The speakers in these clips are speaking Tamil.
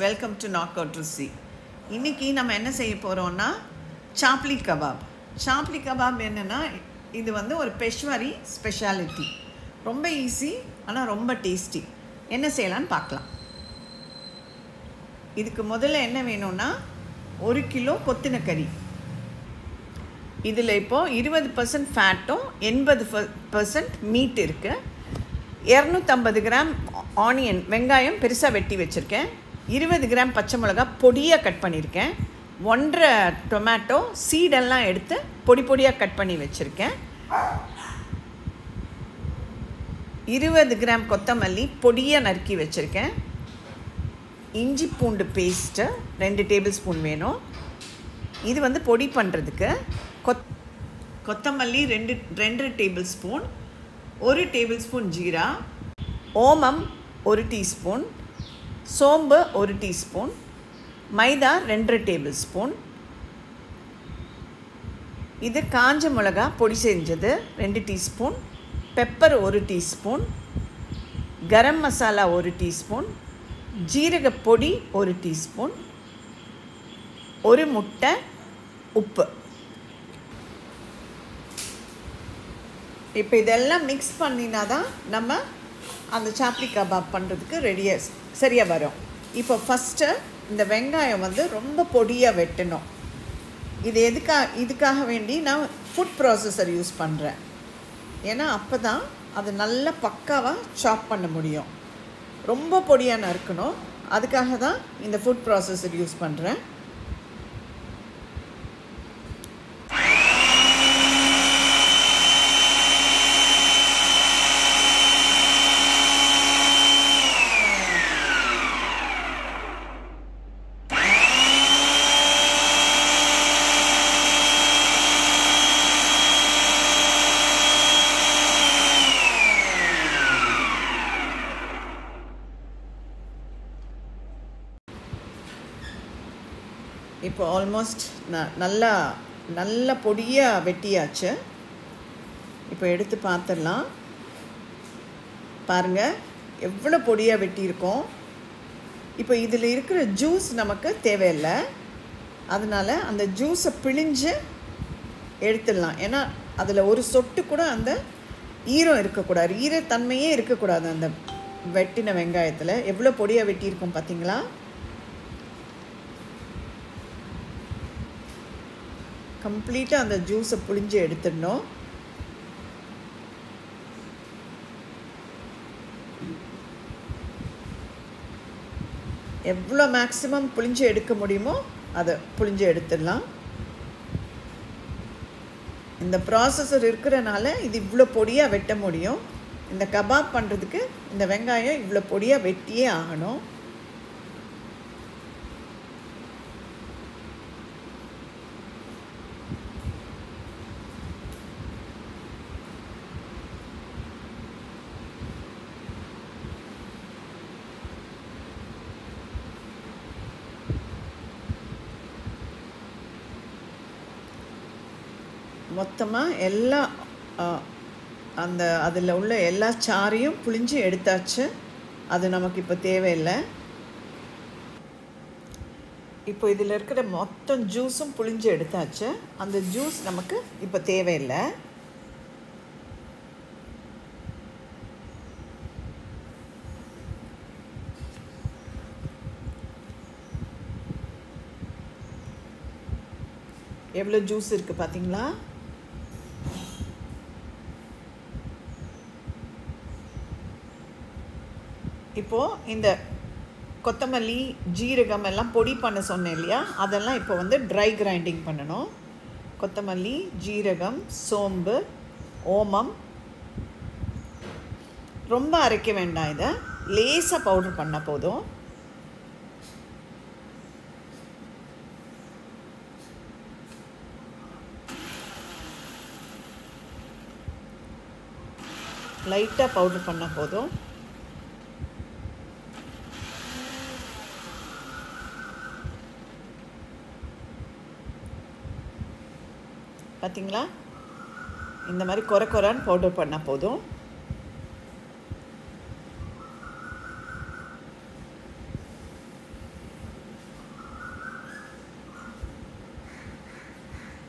வெல்கம் டு நாக் அவுட் ருசி இன்றைக்கி நம்ம என்ன செய்ய போகிறோம்னா சாப்லி கபாப் சாப்லி கபாப் என்னென்னா இது வந்து ஒரு பெஷ்வரி ஸ்பெஷாலிட்டி ரொம்ப ஈஸி ஆனால் ரொம்ப டேஸ்டி என்ன செய்யலான்னு பார்க்கலாம் இதுக்கு முதல்ல என்ன வேணும்னா ஒரு கிலோ கொத்தின கறி இதில் இப்போது இருபது பர்சன்ட் ஃபேட்டும் எண்பது பர்சன்ட் மீட் இருக்குது இரநூத்தம்பது கிராம் ஆனியன் வெங்காயம் பெருசாக வெட்டி வச்சுருக்கேன் இருபது கிராம் பச்சை மிளகா பொடியாக கட் பண்ணியிருக்கேன் ஒன்றரை டொமேட்டோ சீடெல்லாம் எடுத்து பொடி பொடியாக கட் பண்ணி வச்சுருக்கேன் இருபது கிராம் கொத்தமல்லி பொடியாக நறுக்கி வச்சுருக்கேன் இஞ்சி பூண்டு பேஸ்ட்டு ரெண்டு டேபிள் ஸ்பூன் வேணும் இது வந்து பொடி பண்ணுறதுக்கு கொத் கொத்தமல்லி ரெண்டு ரெண்டு டேபிள் ஸ்பூன் ஒரு டேபிள் ஸ்பூன் ஜீரா ஓமம் ஒரு டீஸ்பூன் சோம்பு ஒரு டீஸ்பூன் மைதா ரெண்டு டேபிள் ஸ்பூன் இது காஞ்ச மிளகா பொடி செஞ்சது ரெண்டு டீஸ்பூன் பெப்பர் ஒரு டீஸ்பூன் கரம் மசாலா ஒரு டீஸ்பூன் ஜீரக பொடி ஒரு டீஸ்பூன் ஒரு முட்டை உப்பு இப்போ இதெல்லாம் மிக்ஸ் பண்ணினா தான் நம்ம அந்த சாப்லி கபாப் பண்ணுறதுக்கு ரெடியாக சரியாக வரும் இப்போ ஃபஸ்ட்டு இந்த வெங்காயம் வந்து ரொம்ப பொடியாக வெட்டணும் இது எதுக்காக இதுக்காக வேண்டி நான் ஃபுட் ப்ராசஸர் யூஸ் பண்ணுறேன் ஏன்னா அப்போ தான் அது நல்லா பக்காவாக சாப் பண்ண முடியும் ரொம்ப பொடியாக நறுக்கணும் அதுக்காக தான் இந்த ஃபுட் ப்ராசஸர் யூஸ் பண்ணுறேன் இப்போ ஆல்மோஸ்ட் ந நல்லா நல்ல பொடியாக வெட்டியாச்சு இப்போ எடுத்து பார்த்துடலாம் பாருங்கள் எவ்வளோ பொடியாக வெட்டியிருக்கோம் இப்போ இதில் இருக்கிற ஜூஸ் நமக்கு தேவையில்லை அதனால் அந்த ஜூஸை பிழிஞ்சு எடுத்துடலாம் ஏன்னா அதில் ஒரு சொட்டு கூட அந்த ஈரம் இருக்கக்கூடாது ஈரத்தன்மையே இருக்கக்கூடாது அந்த வெட்டின வெங்காயத்தில் எவ்வளோ பொடியாக வெட்டியிருக்கோம் பார்த்தீங்களா கம்ப்ளீட்டாக அந்த ஜூஸை புழிஞ்சு எடுத்துடணும் எவ்வளோ மேக்ஸிமம் புழிஞ்சு எடுக்க முடியுமோ அதை புழிஞ்சு எடுத்துடலாம் இந்த ப்ராசஸர் இருக்கிறனால இது இவ்வளோ பொடியாக வெட்ட முடியும் இந்த கபாப் பண்ணுறதுக்கு இந்த வெங்காயம் இவ்வளோ பொடியாக வெட்டியே ஆகணும் மொத்தமாக எல்லா அந்த அதில் உள்ள எல்லா சாரையும் புளிஞ்சு எடுத்தாச்சு அது நமக்கு இப்போ தேவையில்லை இப்போ இதில் இருக்கிற மொத்தம் ஜூஸும் புளிஞ்சு எடுத்தாச்சு அந்த ஜூஸ் நமக்கு இப்போ தேவையில்லை எவ்வளோ ஜூஸ் இருக்குது பார்த்தீங்களா இப்போது இந்த கொத்தமல்லி ஜீரகம் எல்லாம் பொடி பண்ண சொன்னேன் இல்லையா அதெல்லாம் இப்போ வந்து ட்ரை கிரைண்டிங் பண்ணணும் கொத்தமல்லி ஜீரகம் சோம்பு ஓமம் ரொம்ப அரைக்க வேண்டாம் இதை லேசாக பவுடர் பண்ணால் போதும் லைட்டாக பவுடர் பண்ணால் போதும் பார்த்தீங்களா இந்த மாதிரி குறை குறைன்னு பவுடர் பண்ணால் போதும்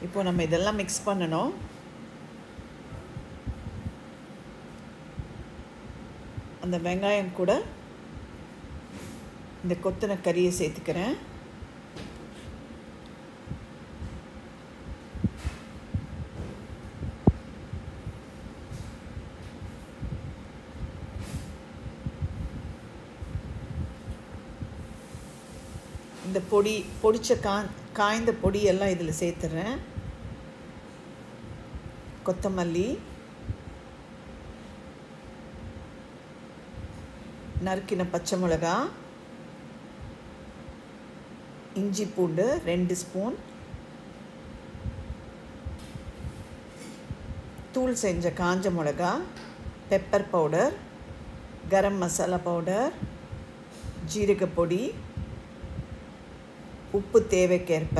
இப்போ நம்ம இதெல்லாம் மிக்ஸ் பண்ணணும் அந்த வெங்காயம் கூட இந்த கொத்தின கறியை சேர்த்துக்கிறேன் இந்த பொடி பொடிச்ச கா காய்ந்த பொடி எல்லாம் இதில் சேர்த்துறேன் கொத்தமல்லி நறுக்கின பச்சை மிளகா இஞ்சி பூண்டு ரெண்டு ஸ்பூன் தூள் செஞ்ச காஞ்ச மிளகா pepper powder garam masala powder ஜீரக பொடி உப்பு தேவைக்கேற்ப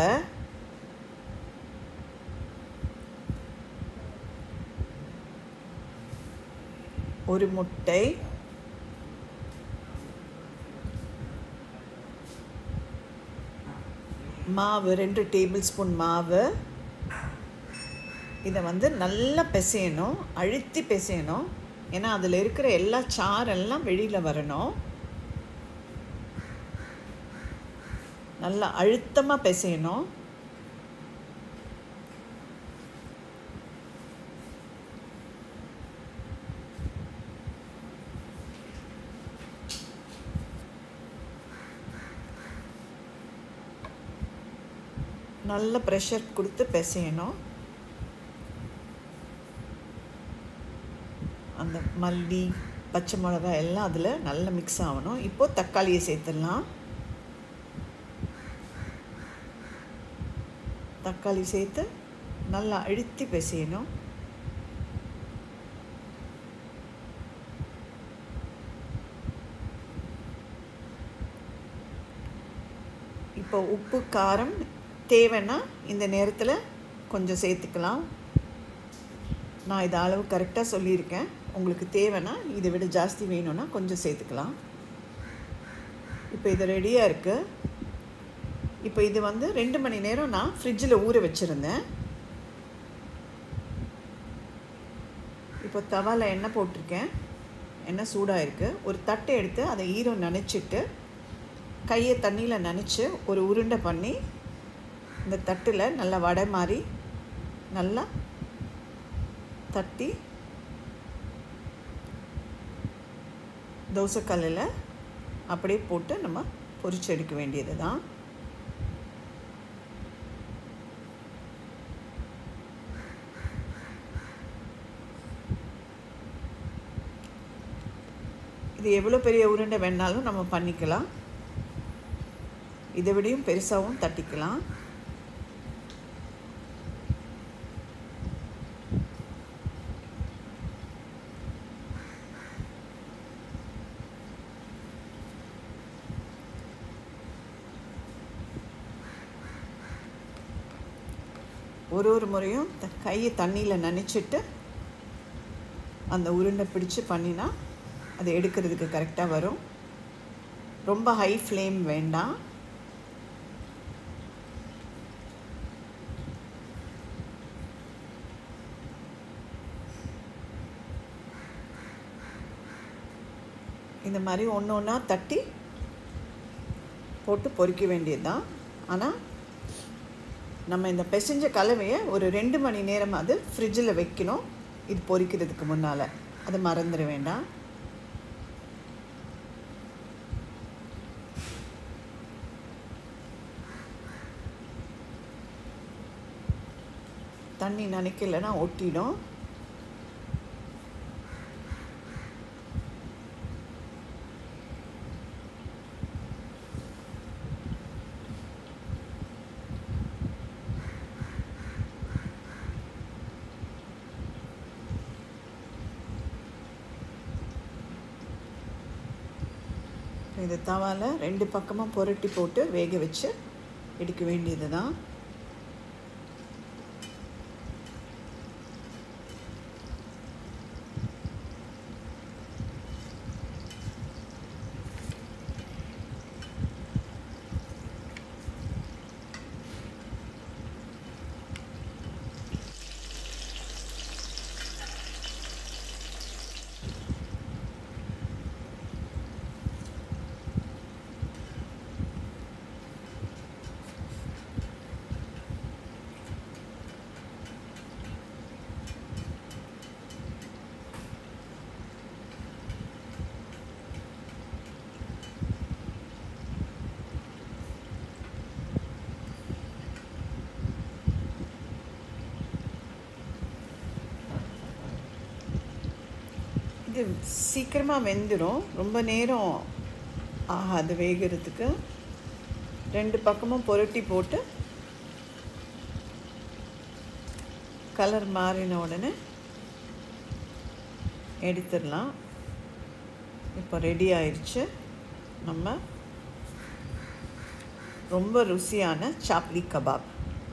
ஒரு முட்டை மாவு ரெண்டு டேபிள் ஸ்பூன் மாவு இதை வந்து நல்லா பிசையணும் அழுத்தி பிசையணும் ஏன்னா அதில் இருக்கிற எல்லா சாரெல்லாம் வெளியில் வரணும் நல்லா அழுத்தமாக பிசையணும் நல்ல ப்ரெஷர் கொடுத்து பிசையணும் அந்த மல்லி பச்சை மிளகாய் எல்லாம் அதில் நல்லா மிக்ஸ் ஆகணும் இப்போது தக்காளியை சேர்த்துடலாம் தக்காளி சேர்த்து நல்லா அழுத்தி பிசையணும் இப்போ உப்பு காரம் தேவைன்னா இந்த நேரத்தில் கொஞ்சம் சேர்த்துக்கலாம் நான் இது அளவு கரெக்டாக சொல்லியிருக்கேன் உங்களுக்கு தேவைன்னா இதை விட ஜாஸ்தி வேணும்னா கொஞ்சம் சேர்த்துக்கலாம் இப்போ இது ரெடியாக இருக்குது இப்போ இது வந்து ரெண்டு மணி நேரம் நான் ஃப்ரிட்ஜில் ஊற வச்சுருந்தேன் இப்போ தவாவில் எண்ணெய் போட்டிருக்கேன் எண்ணெய் சூடாக இருக்குது ஒரு தட்டை எடுத்து அதை ஈரம் நனைச்சிட்டு கையை தண்ணியில் நனைச்சி ஒரு உருண்டை பண்ணி இந்த தட்டில் நல்லா வடை மாதிரி நல்லா தட்டி தோசைக்கல்லில் அப்படியே போட்டு நம்ம பொரிச்சு எடுக்க வேண்டியது தான் இது எவ்வளோ பெரிய உருண்டை வேணாலும் நம்ம பண்ணிக்கலாம் இதை விடையும் பெருசாகவும் தட்டிக்கலாம் ஒரு ஒரு முறையும் த கையை தண்ணியில் நனைச்சிட்டு அந்த உருண்டை பிடிச்சு பண்ணினா அது எடுக்கிறதுக்கு கரெக்டாக வரும் ரொம்ப ஹை ஃப்ளேம் வேண்டாம் இந்த மாதிரி ஒன்று ஒன்றா தட்டி போட்டு பொரிக்க வேண்டியது தான் ஆனால் நம்ம இந்த பிசைஞ்ச கலவையை ஒரு ரெண்டு மணி நேரமாவது ஃப்ரிட்ஜில் வைக்கணும் இது பொரிக்கிறதுக்கு முன்னால் அதை மறந்துட வேண்டாம் தண்ணி நினைக்கலைன்னா ஒட்டிடும் இது தவாவில் ரெண்டு பக்கமும் புரட்டி போட்டு வேக வச்சு எடுக்க வேண்டியது தான் இது சீக்கிரமாக வெந்துடும் ரொம்ப நேரம் ஆகாது வேகிறதுக்கு ரெண்டு பக்கமும் புரட்டி போட்டு கலர் மாறின உடனே எடுத்துடலாம் இப்போ ரெடி ஆயிடுச்சு நம்ம ரொம்ப ருசியான சாப்லி கபாப்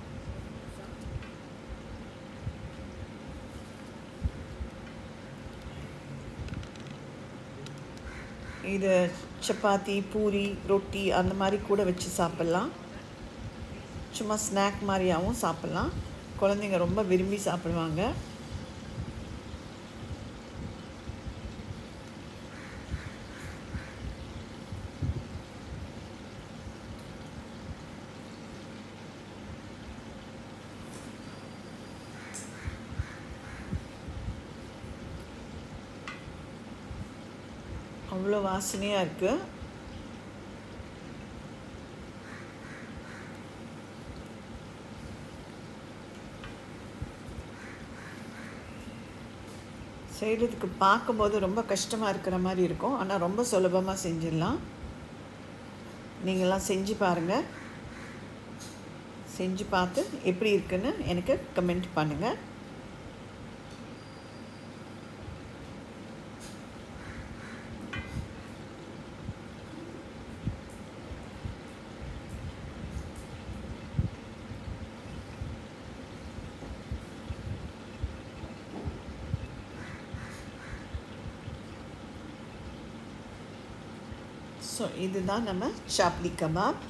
இது சப்பாத்தி பூரி ரொட்டி அந்த மாதிரி கூட வச்சு சாப்பிட்லாம் சும்மா ஸ்நாக் மாதிரியாகவும் சாப்பிட்லாம் குழந்தைங்க ரொம்ப விரும்பி சாப்பிடுவாங்க அவ்வளோ வாசனையாக இருக்குது செய்கிறதுக்கு பார்க்கும்போது ரொம்ப கஷ்டமாக இருக்கிற மாதிரி இருக்கும் ஆனால் ரொம்ப சுலபமாக செஞ்சிடலாம் நீங்களாம் செஞ்சு பாருங்கள் செஞ்சு பார்த்து எப்படி இருக்குன்னு எனக்கு கமெண்ட் பண்ணுங்கள் ஸோ இதுதான் நம்ம சாப்லி கபாப்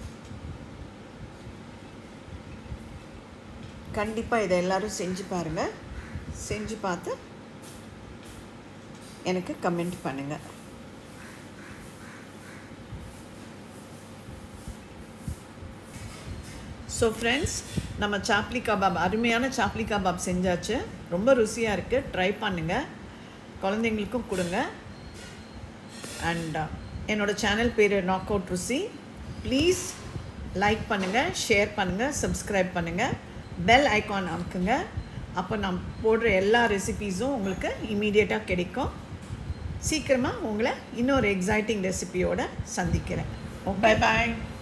கண்டிப்பாக இதை எல்லோரும் செஞ்சு பாருங்கள் செஞ்சு பார்த்து எனக்கு கமெண்ட் பண்ணுங்கள் ஸோ ஃப்ரெண்ட்ஸ் நம்ம சாப்லி கபாப் அருமையான சாப்லி கபாப் செஞ்சாச்சு ரொம்ப ருசியாக இருக்குது ட்ரை பண்ணுங்கள் குழந்தைங்களுக்கும் கொடுங்க அண்ட் என்னோடய சேனல் பேர் நாக் அவுட் ருசி ப்ளீஸ் லைக் பண்ணுங்கள் ஷேர் பண்ணுங்கள் சப்ஸ்கிரைப் பண்ணுங்கள் பெல் ஐக்கான் அமுக்குங்க அப்போ நான் போடுற எல்லா ரெசிபீஸும் உங்களுக்கு இமீடியட்டாக கிடைக்கும் சீக்கிரமாக உங்களை இன்னொரு எக்ஸைட்டிங் ரெசிபியோடு சந்திக்கிறேன் Bye bye.